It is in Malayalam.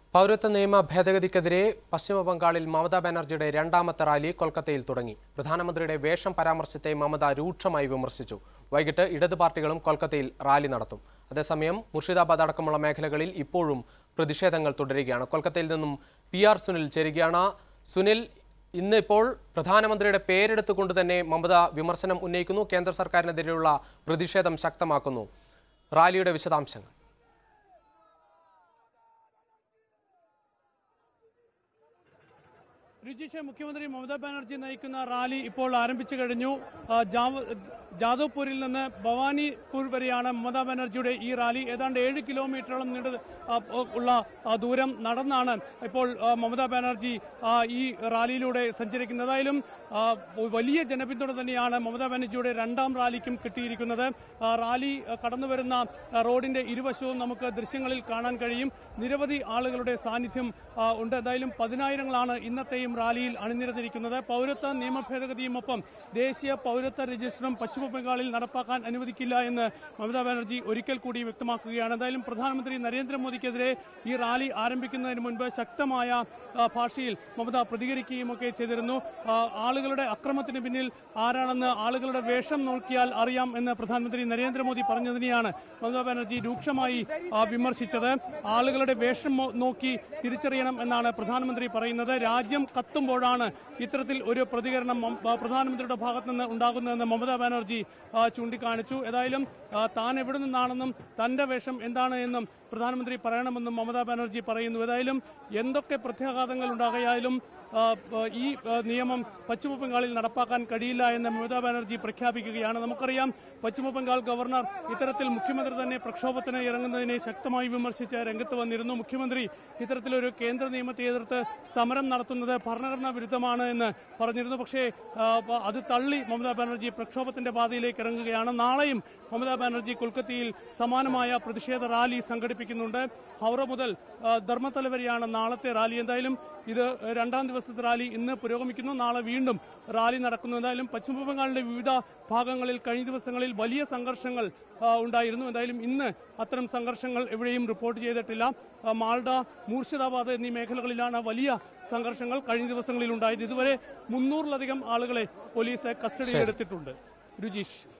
പൗരത്വ നിയമ ഭേദഗതിക്കെതിരെ പശ്ചിമ ബംഗാളിൽ മമതാ ബാനർജിയുടെ രണ്ടാമത്തെ റാലി കൊൽക്കത്തയിൽ തുടങ്ങി പ്രധാനമന്ത്രിയുടെ വേഷം പരാമർശത്തെ മമത രൂക്ഷമായി വിമർശിച്ചു വൈകിട്ട് ഇടത് പാർട്ടികളും കൊൽക്കത്തയിൽ റാലി നടത്തും അതേസമയം മുർഷിദാബാദ് അടക്കമുള്ള മേഖലകളിൽ ഇപ്പോഴും പ്രതിഷേധങ്ങൾ തുടരുകയാണ് കൊൽക്കത്തയിൽ നിന്നും പി ആർ സുനിൽ ചേരുകയാണ് സുനിൽ ഇന്ന് ഇപ്പോൾ പ്രധാനമന്ത്രിയുടെ പേരെടുത്തുകൊണ്ട് തന്നെ മമത വിമർശനം ഉന്നയിക്കുന്നു കേന്ദ്ര സർക്കാരിനെതിരെയുള്ള പ്രതിഷേധം ശക്തമാക്കുന്നു റാലിയുടെ വിശദാംശങ്ങൾ രുചിഷ മുഖ്യമന്ത്രി മമതാ ബാനർജി നയിക്കുന്ന റാലി ഇപ്പോൾ ആരംഭിച്ചു കഴിഞ്ഞു ആ, ജാവ- ജാദവ്പൂരിൽ നിന്ന് ഭവാനിപൂർ വരെയാണ് മമതാ ബാനർജിയുടെ ഈ റാലി ഏതാണ്ട് ഏഴ് കിലോമീറ്ററോളം നീണ്ട ആ, ഉള്ള ആ, ദൂരം നടന്നാണ് ഇപ്പോൾ ആ, മമതാ ബാനർജി ആ, ഈ റാലിയിലൂടെ സഞ്ചരിക്കുന്നത് ഏതായാലും ആ, വലിയ ജനപിന്തുണ തന്നെയാണ് മമതാ ബാനർജിയുടെ രണ്ടാം റാലിക്കും കിട്ടിയിരിക്കുന്നത് ആ, റാലി ആ, കടന്നുവരുന്ന ആ, റോഡിന്റെ ഇരുവശവും നമുക്ക് ദൃശ്യങ്ങളിൽ കാണാൻ കഴിയും നിരവധി ആളുകളുടെ സാന്നിധ്യം ആ, ഉണ്ട് എന്തായാലും പതിനായിരങ്ങളാണ് ഇന്നത്തെയും റാലിയിൽ അണിനിരന്നിരിക്കുന്നത് പൗരത്വ നിയമ ഭേദഗതിയുമൊപ്പം ദേശീയ പൗരത്വ രജിസ്റ്ററും പശ്ചിമ ബംഗാളിൽ നടപ്പാക്കാൻ അനുവദിക്കില്ല എന്ന് മമതാ ബാനർജി ഒരിക്കൽ കൂടി വ്യക്തമാക്കുകയാണ് എന്തായാലും പ്രധാനമന്ത്രി നരേന്ദ്രമോദിക്കെതിരെ ഈ റാലി ആരംഭിക്കുന്നതിന് മുൻപ് ശക്തമായ ആ, ഭാഷയിൽ മമത പ്രതികരിക്കുകയുമൊക്കെ ചെയ്തിരുന്നു ആ, ആളുകളുടെ അക്രമത്തിന് പിന്നിൽ ആരാണെന്ന് ആളുകളുടെ വേഷം നോക്കിയാൽ അറിയാം എന്ന് പ്രധാനമന്ത്രി നരേന്ദ്രമോദി പറഞ്ഞതിനെയാണ് മമതാ ബാനർജി രൂക്ഷമായി ആ, വിമർശിച്ചത് ആളുകളുടെ വേഷം മോ- നോക്കി തിരിച്ചറിയണം എന്നാണ് പ്രധാനമന്ത്രി പറയുന്നത് രാജ്യം കത്തുമ്പോഴാണ് ഇത്തരത്തിൽ ഒരു പ്രതികരണം മം- ആ, പ്രധാനമന്ത്രിയുടെ ഭാഗത്ത് നിന്ന് ഉണ്ടാകുന്നതെന്ന് മമതാ ബാനർജി ആ, ചൂണ്ടിക്കാണിച്ചു ഏതായാലും ആ, താൻ എവിടെ നിന്നാണെന്നും തന്റെ വേഷം എന്താണ് എന്നും പ്രധാനമന്ത്രി പറയണമെന്നും മമതാ ബാനർജി പറയുന്നു ഏതായാലും എന്തൊക്കെ പ്രത്യാഘാതങ്ങൾ ഉണ്ടാകയാലും ആ, ആ, ഈ ആ, നിയമം പശ്ചിമ ബംഗാളിൽ നടപ്പാക്കാൻ കഴിയില്ല എന്ന് മമതാ ബാനർജി പ്രഖ്യാപിക്കുകയാണ് നമുക്കറിയാം പശ്ചിമ ബംഗാൾ ഗവർണർ ഇത്തരത്തിൽ മുഖ്യമന്ത്രി തന്നെ പ്രക്ഷോഭത്തിന് ഇറങ്ങുന്നതിനെ ശക്തമായി വിമർശിച്ച് രംഗത്ത് വന്നിരുന്നു മുഖ്യമന്ത്രി ഇത്തരത്തിലൊരു കേന്ദ്ര നിയമത്തെ എതിർത്ത് സമരം നടത്തുന്നത് ഭരണഘടനാ വിരുദ്ധമാണ് എന്ന് പറഞ്ഞിരുന്നു പക്ഷേ ആ, പ- അത് തള്ളി മമതാ ബാനർജി പ്രക്ഷോഭത്തിന്റെ പാതയിലേക്ക് ഇറങ്ങുകയാണ് നാളെയും മമതാ ബാനർജി കൊൽക്കത്തയിൽ സമാനമായ പ്രതിഷേധ റാലി സംഘടിപ്പിക്കുന്നുണ്ട് ഹൗറ മുതൽ ആ, ധർമ്മത്തല വരെയാണ് നാളത്തെ റാലി എന്തായാലും ഇത് രണ്ടാം ദിവസത്തെ റാലി ഇന്ന് പുരോഗമിക്കുന്നു നാളെ വീണ്ടും റാലി നടക്കുന്നു എന്തായാലും പശ്ചിമ ബംഗാളിന്റെ വിവിധ ഭാഗങ്ങളിൽ കഴിഞ്ഞ ദിവസങ്ങളിൽ വലിയ സംഘർഷങ്ങൾ ആ, ഉണ്ടായിരുന്നു എന്തായാലും ഇന്ന് അത്തരം സംഘർഷങ്ങൾ എവിടെയും റിപ്പോർട്ട് ചെയ്തിട്ടില്ല ആ, മാൾഡ മൂർഷിദാബാദ് എന്നീ മേഖലകളിലാണ് വലിയ സംഘർഷങ്ങൾ കഴിഞ്ഞ ദിവസങ്ങളിൽ ഉണ്ടായത് ഇതുവരെ മുന്നൂറിലധികം ആളുകളെ പോലീസ് കസ്റ്റഡിയിലെടുത്തിട്ടുണ്ട് രുചീഷ്